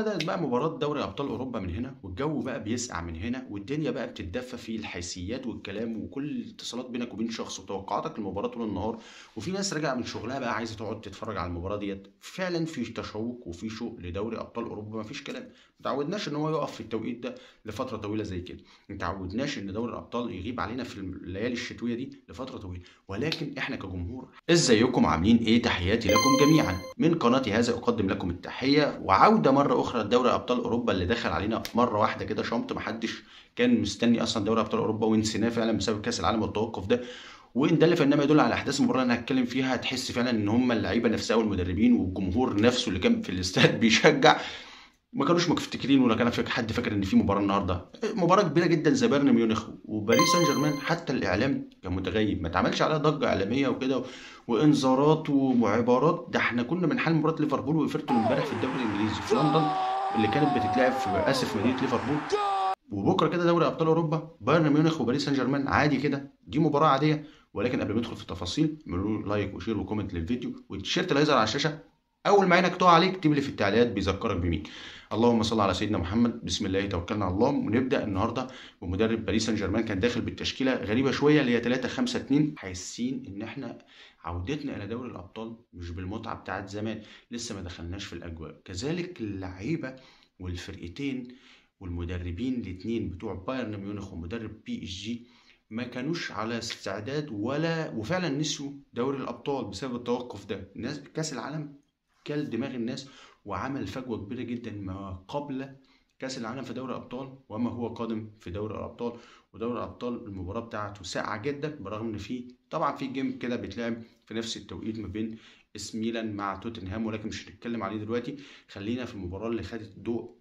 بدأت بقى مباراة دوري أبطال أوروبا من هنا والجو بقى بيسقع من هنا والدنيا بقى بتتدفى في الحيثيات والكلام وكل الاتصالات بينك وبين شخص وتوقعاتك للمباراة طول النهار وفي ناس راجعة من شغلها بقى عايزة تقعد تتفرج على المباراة ديت فعلا في تشوق وفي شوق لدوري أبطال أوروبا مفيش كلام متعودناش إن هو يقف في التوقيت ده لفترة طويلة زي كده متعودناش إن دوري الأبطال يغيب علينا في الليالي الشتوية دي لفترة طويلة ولكن إحنا كجمهور ازيكم عاملين إيه تحياتي لكم جميعا من قناتي هذا أقدم لكم التحية وعودة مرة أخرى لدوري أبطال أوروبا اللي دخل علينا مرة واحدة كده شمط محدش كان مستني أصلا دوري أبطال أوروبا ونسيناه فعلا بسبب كأس العالم والتوقف ده وان ده اللي فانما يدل على احداث المباراه اللي انا هتكلم فيها هتحس فعلا ان هم اللعيبه نفسها والمدربين والجمهور نفسه اللي كان في الاستاد بيشجع ما كانوش مفتكرين ولا كان في حد فاكر ان في مباراه النهارده مباراه كبيره جدا زي بايرن ميونخ وباريس سان جيرمان حتى الاعلام كان متغيب ما اتعملش عليها ضجه اعلاميه وكده وانذارات وعبارات ده احنا كنا بنحل مباراه ليفربول وايفرتون امبارح في الدوري الانجليزي في لندن اللي كانت بتتلعب في اسف مدينه ليفربول وبكره كده دوري ابطال اوروبا بايرن ميونخ وباريس سان جيرمان عادي كده دي مباراه عاديه ولكن قبل ما ندخل في التفاصيل اعملوا لايك وشير وكومنت للفيديو والتيشيرت اللي هيظهر على الشاشه اول ما عينك تقع عليه اكتب لي في التعليقات بيذكرك بمين اللهم صل على سيدنا محمد بسم الله توكلنا على الله ونبدا النهارده بمدرب باريس سان جيرمان كان داخل بالتشكيله غريبه شويه اللي هي 3 5 2 حاسين ان احنا عودتنا الى دوري الابطال مش بالمتعه بتاعت زمان لسه ما دخلناش في الاجواء كذلك اللعيبه والفرقتين والمدربين الاثنين بتوع بايرن ميونخ ومدرب بي اس جي ما كانوش على استعداد ولا وفعلا نسيوا دوري الابطال بسبب التوقف ده الناس كاس العالم كل دماغ الناس وعمل فجوه كبيره جدا ما قبل كاس العالم في دوري الابطال وما هو قادم في دوري الابطال ودوري الابطال المباراه بتاعته ساقعه جدا برغم ان في طبعا في جيم كده بيتلعب في نفس التوقيت ما بين اس ميلان مع توتنهام ولكن مش هنتكلم عليه دلوقتي خلينا في المباراه اللي خدت ضوء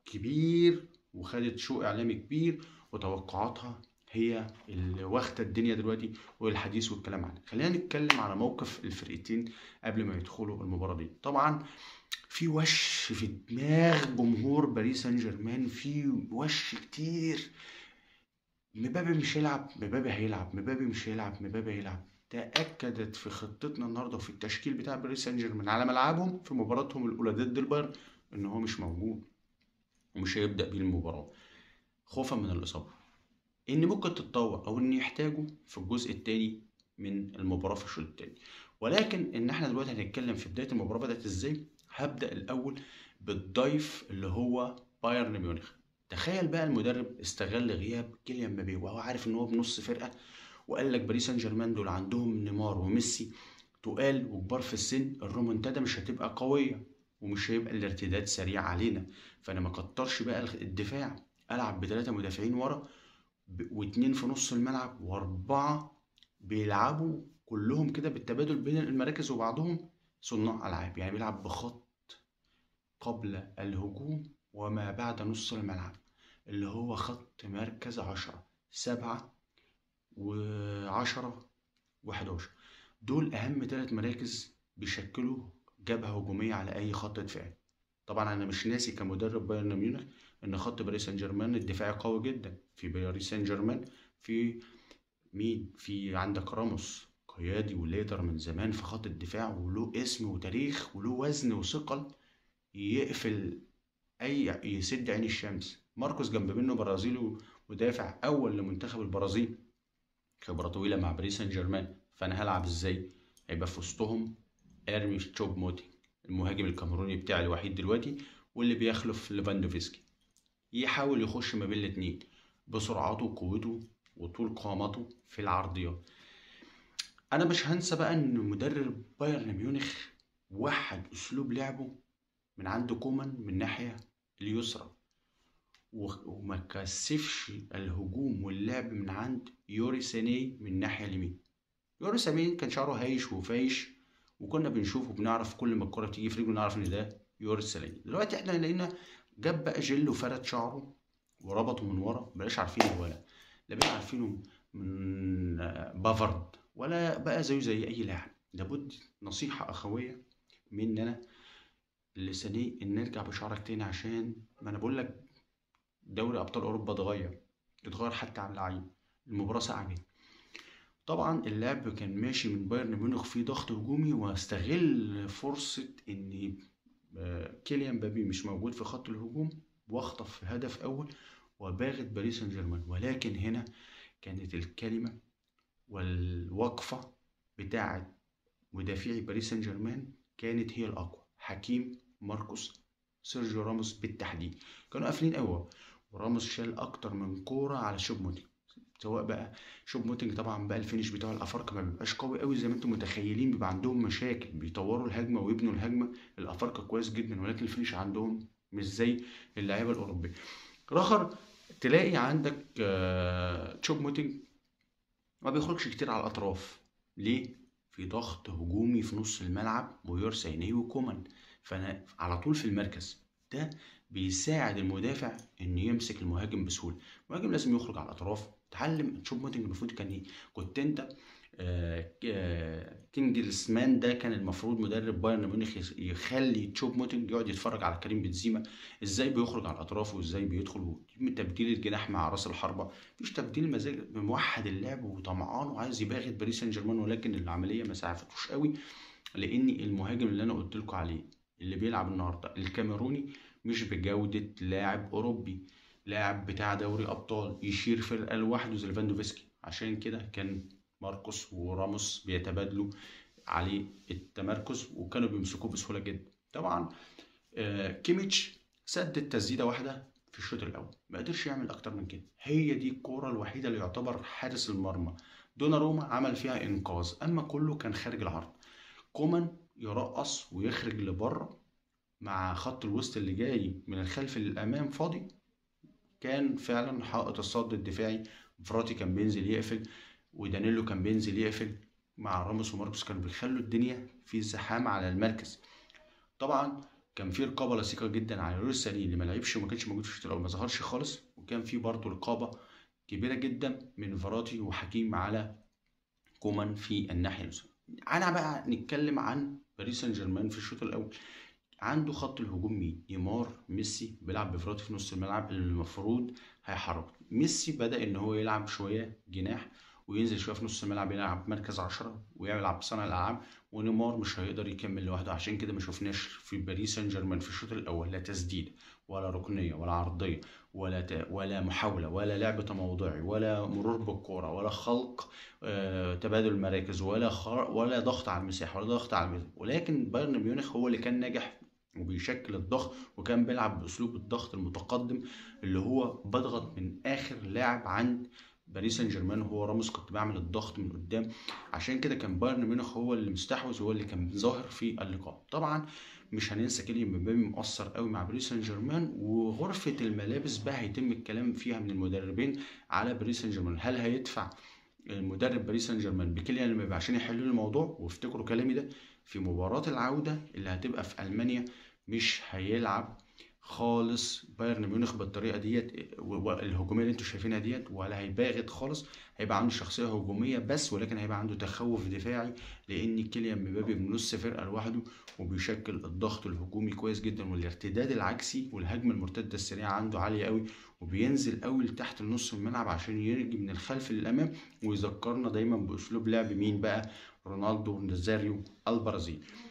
كبير وخدت شو اعلامي كبير وتوقعاتها هي اللي واخده الدنيا دلوقتي والحديث والكلام عنها خلينا نتكلم على موقف الفرقتين قبل ما يدخلوا المباراه دي طبعا في وش في دماغ جمهور باريس سان جيرمان في وش كتير مبابي مش هيلعب مبابي هيلعب مبابي مش هيلعب مبابي هيلعب تاكدت في خطتنا النهارده وفي التشكيل بتاع باريس سان جيرمان على ملعبهم في مباراتهم الاولى ضد البايرن ان هو مش موجود ومش هيبدا بيه المباراه خوفا من الاصابه ان ممكن تتطور او ان يحتاجوا في الجزء الثاني من المباراه في الشوط الثاني ولكن ان احنا دلوقتي هنتكلم في بدايه المباراه بدات ازاي هبدا الاول بالضيف اللي هو بايرن ميونخ تخيل بقى المدرب استغل غياب كيليان مبابي وهو عارف ان هو بنص فرقه وقال لك باريس سان جيرمان دول عندهم نيمار وميسي تقال وكبار في السن الرومنتادا مش هتبقى قويه ومش هيبقى الارتداد سريع علينا فانا ما كترش بقى الدفاع العب بثلاثه مدافعين ورا واتنين في نص الملعب واربعه بيلعبوا كلهم كده بالتبادل بين المراكز وبعضهم صناع العاب يعني بيلعب بخط قبل الهجوم وما بعد نص الملعب اللي هو خط مركز عشرة سبعة وعشرة وحداشر دول أهم ثلاث مراكز بيشكلوا جبهة هجومية على أي خط دفاعي طبعا أنا مش ناسي كمدرب بايرن ميونخ ان خط باريس سان جيرمان الدفاعي قوي جدا في باريس سان جيرمان في مين في عندك راموس قيادي وليدر من زمان في خط الدفاع وله اسم وتاريخ وله وزن وثقل يقفل اي يسد عين الشمس ماركوس جنب منه برازيلي مدافع اول لمنتخب البرازيل خبره طويله مع باريس سان جيرمان فانا هلعب ازاي هيبقى في وسطهم ارمي تشوب موتي المهاجم الكاميروني بتاعي الوحيد دلوقتي واللي بيخلف ليفاندوفسكي يحاول يخش ما بين الاتنين بسرعته وقوته وطول قامته في العرضيات انا مش هنسى بقى ان مدرب بايرن ميونخ وحد اسلوب لعبه من عند كومان من الناحيه اليسرى وما كثفش الهجوم واللعب من عند يوري ساني من الناحيه اليمين يوري ساني كان شعره هايش وفايش وكنا بنشوفه بنعرف كل ما الكره تيجي في رجله نعرف ان ده يوري ساني دلوقتي احنا لقينا جاب بقى جل وفرد شعره وربطه من ورا مبقاش عارفينه ولا لا بقى عارفينه من بافارد ولا بقى زيه زي اي لاعب لابد نصيحة اخوية مني انا لساني ان نرجع بشعرك تاني عشان ما انا بقول لك دوري ابطال اوروبا اتغير اتغير حتى على اللعيب المباراة ساعة جدا طبعا اللعب كان ماشي من بايرن ميونخ في ضغط هجومي واستغل فرصة ان آه، كيليان بابي مش موجود في خط الهجوم واخطف هدف اول وباغت باريس سان جيرمان ولكن هنا كانت الكلمه والوقفه بتاعه مدافعي باريس سان جيرمان كانت هي الاقوى حكيم ماركوس سيرجيو راموس بالتحديد كانوا قافلين قوي وراموس شال اكتر من كوره على شوب موتينج سواء بقى شوب موتينج طبعا بقى الفينش بتاع الافارقه ما بيبقاش قوي قوي زي ما انتم متخيلين بيبقى عندهم مشاكل بيطوروا الهجمه ويبنوا الهجمه الافارقه كويس جدا ولكن الفينش عندهم مش زي اللعيبه الاوروبيه الاخر تلاقي عندك آه، تشوب موتينج ما بيخرجش كتير على الاطراف ليه في ضغط هجومي في نص الملعب ويرسيني وكومان فانا على طول في المركز ده بيساعد المدافع ان يمسك المهاجم بسهوله المهاجم لازم يخرج على الاطراف تعلم تشوب موتنج المفروض كان ايه كنت انت آه، آه، كينجلسمان ده كان المفروض مدرب بايرن ميونخ يس- يخلي تشوب موتنج يقعد يتفرج على كريم بنزيما ازاي بيخرج على الاطراف وازاي بيدخل من تبديل الجناح مع راس الحربه مفيش تبديل مزاج موحد اللعب وطمعان وعايز يباغت باريس سان جيرمان ولكن العمليه ما سعفتوش قوي لان المهاجم اللي انا قلت لكم عليه اللي بيلعب النهارده الكاميروني مش بجوده لاعب اوروبي لاعب بتاع دوري ابطال يشير فرقه لوحده زي ليفاندوفسكي عشان كده كان ماركوس وراموس بيتبادلوا عليه التمركز وكانوا بيمسكوه بسهوله جدا طبعا آه، كيميتش سدد تسديده واحده في الشوط الاول ما قدرش يعمل اكتر من كده هي دي الكوره الوحيده اللي يعتبر حارس المرمى دوناروما عمل فيها انقاذ اما كله كان خارج العرض كومان يرقص ويخرج لبره مع خط الوسط اللي جاي من الخلف للامام فاضي كان فعلا حائط الصد الدفاعي فراتي كان بينزل يقفل ودانيلو كان بينزل يقفل مع راموس وماركوس كانوا بيخلوا الدنيا في زحام على المركز طبعا كان في رقابه لصيقه جدا على لوريس ساني اللي ما لعبش وما كانش موجود في الشوط الاول ما ظهرش خالص وكان في برضه رقابه كبيره جدا من فراتي وحكيم على كومان في الناحيه اليسرى انا بقى نتكلم عن باريس سان جيرمان في الشوط الاول عنده خط الهجوم مين نيمار ميسي بيلعب بفراتي في نص الملعب اللي المفروض هيحرك ميسي بدأ ان هو يلعب شويه جناح وينزل شويه في نص الملعب يلعب مركز عشرة ويلعب صانع الالعاب ونيمار مش هيقدر يكمل لوحده عشان كده ما شفناش في باريس سان جيرمان في الشوط الاول لا تسديد ولا ركنيه ولا عرضيه ولا ت... ولا محاوله ولا لعب تموضعي ولا مرور بالكوره ولا خلق آه... تبادل مراكز ولا خر... ولا ضغط على المساحه ولا ضغط على المساحه ولكن بايرن ميونخ هو اللي كان ناجح وبيشكل الضغط وكان بيلعب باسلوب الضغط المتقدم اللي هو بضغط من اخر لاعب عند باريس سان جيرمان هو راموس كنت بعمل الضغط من قدام عشان كده كان بايرن ميونخ هو اللي مستحوذ وهو اللي كان ظاهر في اللقاء طبعا مش هننسى كيليان مبابي مؤثر قوي مع باريس سان جيرمان وغرفه الملابس بقى هيتم الكلام فيها من المدربين على باريس سان جيرمان هل هيدفع المدرب باريس سان جيرمان بكيليان مبابي عشان يحلوا الموضوع وافتكروا كلامي ده في مباراة العودة اللي هتبقى في ألمانيا مش هيلعب خالص بايرن ميونخ بالطريقه ديت والهجوميه اللي انتوا شايفينها ديت ولا هيباغت خالص هيبقى عنده شخصيه هجوميه بس ولكن هيبقى عنده تخوف دفاعي لان كيليان مبابي من نص فرقه لوحده وبيشكل الضغط الهجومي كويس جدا والارتداد العكسي والهجمه المرتده السريعه عنده عاليه قوي وبينزل قوي لتحت النص الملعب عشان يرجي من الخلف للامام ويذكرنا دايما باسلوب لعب مين بقى رونالدو نازاريو البرازيل